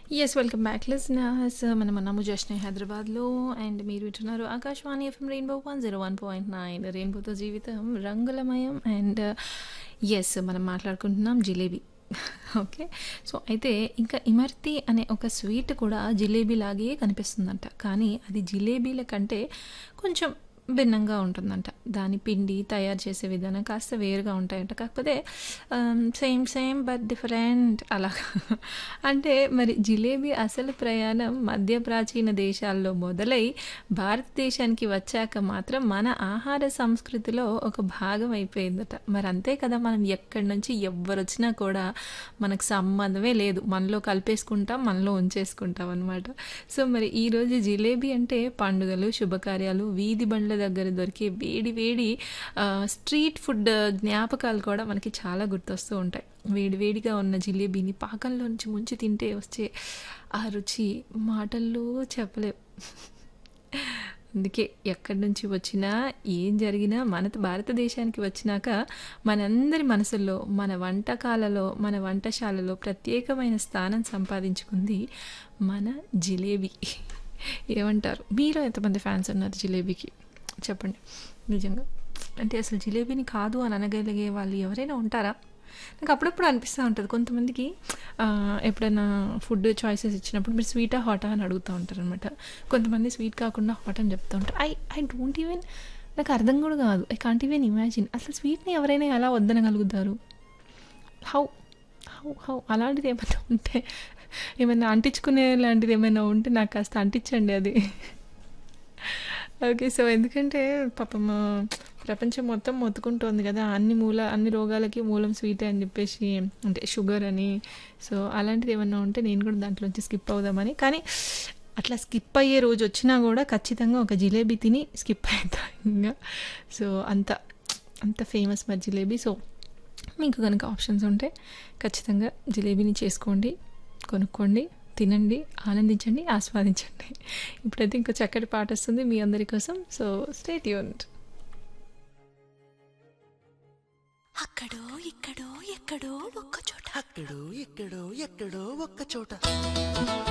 yes welcome back listeners మనం ఉన్నాము just హైదరాబాద్లో అండ్ మీరు వింటున్నారు Akashvani FM rainbow one zero one point nine రెయిన్బోతో జీవితం రంగులమయం అండ్ ఎస్ మనం మాట్లాడుకుంటున్నాం జిలేబీ ఓకే సో అయితే ఇంకా ఇమర్తి అనే ఒక స్వీట్ కూడా జిలేబీ లాగే కనిపిస్తుందంట కానీ అది జిలేబీల కంటే కొంచెం భిన్నంగా ఉంటుందంట దాని పిండి తయారు చేసే విధానం కాస్త వేరుగా ఉంటాయంట కాకపోతే సేమ్ సేమ్ బట్ డిఫరెంట్ అలాగా అంటే మరి జిలేబీ అసలు ప్రయాణం మధ్య ప్రాచీన దేశాల్లో మొదలై భారతదేశానికి వచ్చాక మాత్రం మన ఆహార సంస్కృతిలో ఒక భాగం అయిపోయిందట మరి అంతే కదా మనం ఎక్కడి నుంచి ఎవ్వరు వచ్చినా కూడా మనకు సంబంధమే లేదు మనలో కలిపేసుకుంటాం మనలో ఉంచేసుకుంటాం అనమాట సో మరి ఈరోజు జిలేబీ అంటే పండుగలు శుభకార్యాలు వీధి బండ్ల దగ్గర దొరికే వేడి వేడి స్ట్రీట్ ఫుడ్ జ్ఞాపకాలు కూడా మనకి చాలా గుర్తొస్తూ ఉంటాయి వేడి వేడిగా ఉన్న జిలేబీని పాకంలో నుంచి ముంచి తింటే వచ్చే ఆ రుచి మాటల్లో చెప్పలేం అందుకే ఎక్కడి నుంచి వచ్చినా ఏం జరిగినా మన భారతదేశానికి వచ్చినాక మనందరి మనసుల్లో మన వంటకాలలో మన వంటశాలలో ప్రత్యేకమైన స్థానం సంపాదించుకుంది మన జిలేబీ ఏమంటారు మీలో ఎంతమంది ఫ్యాన్స్ ఉన్నారు జిలేబీకి చెప్పండి నిజంగా అంటే అసలు జిలేబీని కాదు అని అనగలిగే వాళ్ళు ఎవరైనా ఉంటారా నాకు అప్పుడప్పుడు అనిపిస్తూ ఉంటుంది కొంతమందికి ఎప్పుడైనా ఫుడ్ చాయిసెస్ ఇచ్చినప్పుడు మీరు స్వీటా హాటా అని అడుగుతూ ఉంటారు అనమాట కొంతమంది స్వీట్ కాకుండా హాట్ అని చెప్తూ ఉంటారు ఐ ఐ డోంట్ ఈవెన్ నాకు అర్థం కూడా కాదు ఐ కాంట్ ఈవెన్ ఇమాజిన్ అసలు స్వీట్ని ఎవరైనా ఎలా వద్దనగలుగుతారు హౌ హౌ హౌ అలాంటిది ఏమైనా ఉంటే ఏమైనా అంటించుకునే లాంటిది ఏమైనా ఉంటే నాకు కాస్త అంటించండి అది ఓకే సో ఎందుకంటే పాపం ప్రపంచం మొత్తం మొత్తుకుంటోంది కదా అన్ని మూల అన్ని రోగాలకి మూలం స్వీట్ అని చెప్పేసి అంటే షుగర్ అని సో అలాంటిది ఏమన్నా ఉంటే నేను కూడా దాంట్లోంచి స్కిప్ అవుదామని కానీ అట్లా స్కిప్ అయ్యే రోజు వచ్చినా కూడా ఖచ్చితంగా ఒక జిలేబీ తిని స్కిప్ అవుతా ఇంకా సో అంత అంత ఫేమస్ మరి జిలేబీ సో మీకు కనుక ఆప్షన్స్ ఉంటే ఖచ్చితంగా జిలేబీని చేసుకోండి కొనుక్కోండి తినండి ఆనందించండి ఆస్వాదించండి ఇప్పుడైతే ఇంకో చక్కటి పాట వస్తుంది మీ అందరి కోసం సో స్టేట్ యూనిట్ అక్కడో ఇక్కడో ఎక్కడో ఒక్క చోట అక్కడో ఎక్కడో ఎక్కడో ఒక్క చోట